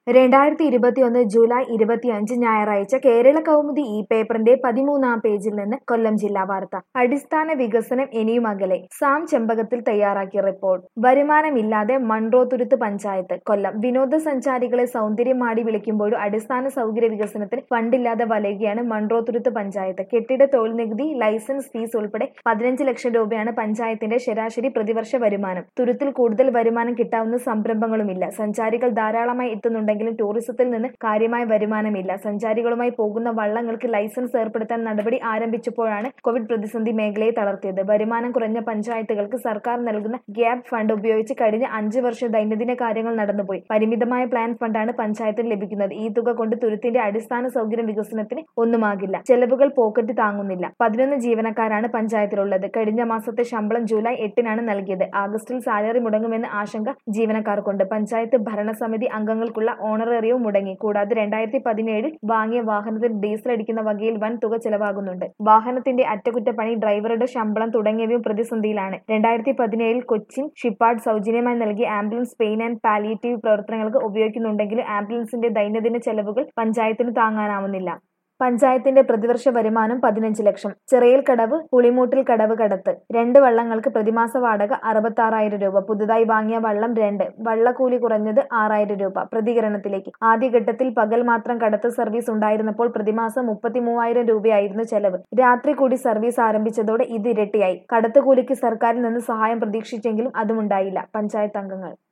രണ്ടായിരത്തി ഇരുപത്തിയൊന്ന് ജൂലൈ ഇരുപത്തിയഞ്ച് ഞായറാഴ്ച കേരള കൗമുദി ഈ പേപ്പറിന്റെ പതിമൂന്നാം പേജിൽ നിന്ന് കൊല്ലം ജില്ലാ വാർത്ത അടിസ്ഥാന വികസനം ഇനിയും അകലെ സാം ചെമ്പകത്തിൽ തയ്യാറാക്കിയ റിപ്പോർട്ട് വരുമാനമില്ലാതെ മൺട്രോത്തുരുത്ത് പഞ്ചായത്ത് കൊല്ലം വിനോദസഞ്ചാരികളെ സൗന്ദര്യം മാടി വിളിക്കുമ്പോഴും അടിസ്ഥാന സൗകര്യ വികസനത്തിന് ഫണ്ടില്ലാതെ വലയുകയാണ് മൺട്രോത്തുരുത്ത് പഞ്ചായത്ത് കെട്ടിട തൊഴിൽ നികുതി ലൈസൻസ് ഫീസ് ഉൾപ്പെടെ പതിനഞ്ച് ലക്ഷം രൂപയാണ് പഞ്ചായത്തിന്റെ ശരാശരി പ്രതിവർഷ വരുമാനം തുരുത്തിൽ കൂടുതൽ വരുമാനം കിട്ടാവുന്ന സംരംഭങ്ങളുമില്ല സഞ്ചാരികൾ ധാരാളമായി എത്തുന്നുണ്ടെങ്കിലും ടൂറിസത്തിൽ നിന്ന് കാര്യമായ വരുമാനമില്ല സഞ്ചാരികളുമായി പോകുന്ന വള്ളങ്ങൾക്ക് ലൈസൻസ് ഏർപ്പെടുത്താൻ നടപടി ആരംഭിച്ചപ്പോഴാണ് കോവിഡ് പ്രതിസന്ധി മേഖലയെ തളർത്തിയത് വരുമാനം കുറഞ്ഞ പഞ്ചായത്തുകൾക്ക് സർക്കാർ നൽകുന്ന ഗ്യാപ് ഫണ്ട് ഉപയോഗിച്ച് കഴിഞ്ഞ അഞ്ച് വർഷം ദൈനംദിന കാര്യങ്ങൾ നടന്നുപോയി പരിമിതമായ പ്ലാൻ ഫണ്ടാണ് പഞ്ചായത്തിന് ലഭിക്കുന്നത് ഈ തുക കൊണ്ട് തുരുത്തിന്റെ അടിസ്ഥാന സൗകര്യം വികസനത്തിന് ഒന്നുമാകില്ല ചെലവുകൾ പോക്കറ്റ് താങ്ങുന്നില്ല പതിനൊന്ന് ജീവനക്കാരാണ് പഞ്ചായത്തിലുള്ളത് കഴിഞ്ഞ മാസത്തെ ശമ്പളം ജൂലൈ എട്ടിനാണ് നൽകിയത് ആഗസ്റ്റിൽ സാലറി മുടങ്ങുമെന്ന ആശങ്ക ജീവനക്കാർക്കുണ്ട് പഞ്ചായത്ത് ഭരണസമിതി അംഗങ്ങൾക്കുള്ള ഓണറേറിയവും മുടങ്ങി കൂടാതെ രണ്ടായിരത്തി പതിനേഴിൽ വാങ്ങിയ വാഹനത്തിന് ഡീസൽ അടിക്കുന്ന വകയിൽ വൻ തുക ചെലവാകുന്നുണ്ട് വാഹനത്തിന്റെ അറ്റകുറ്റപ്പണി ഡ്രൈവറുടെ ശമ്പളം തുടങ്ങിയവയും പ്രതിസന്ധിയിലാണ് രണ്ടായിരത്തി പതിനേഴിൽ കൊച്ചിൻ ഷിപ്പാർഡ് സൗജന്യമായി നൽകിയ ആംബുലൻസ് പെയിൻ ആൻഡ് പാലിയേറ്റീവ് പ്രവർത്തനങ്ങൾക്ക് ഉപയോഗിക്കുന്നുണ്ടെങ്കിലും ആംബുലൻസിന്റെ ദൈനംദിന ചെലവുകൾ പഞ്ചായത്തിന് താങ്ങാനാവുന്നില്ല പഞ്ചായത്തിന്റെ പ്രതിവർഷ വരുമാനം പതിനഞ്ച് ലക്ഷം ചിറയിൽ കടവ് പുളിമൂട്ടിൽ കടവ് കടത്ത് രണ്ട് വള്ളങ്ങൾക്ക് പ്രതിമാസ വാടക അറുപത്താറായിരം രൂപ പുതുതായി വാങ്ങിയ വള്ളം രണ്ട് വള്ളക്കൂലി കുറഞ്ഞത് ആറായിരം രൂപ പ്രതികരണത്തിലേക്ക് ആദ്യഘട്ടത്തിൽ പകൽ മാത്രം കടത്ത് സർവീസ് ഉണ്ടായിരുന്നപ്പോൾ പ്രതിമാസം മുപ്പത്തി മൂവായിരം രൂപയായിരുന്നു ചെലവ് രാത്രി കൂടി സർവീസ് ആരംഭിച്ചതോടെ ഇത് ഇരട്ടിയായി കടത്തുകൂലിക്ക് സർക്കാരിൽ നിന്ന് സഹായം പ്രതീക്ഷിച്ചെങ്കിലും അതുമുണ്ടായില്ല പഞ്ചായത്ത് അംഗങ്ങൾ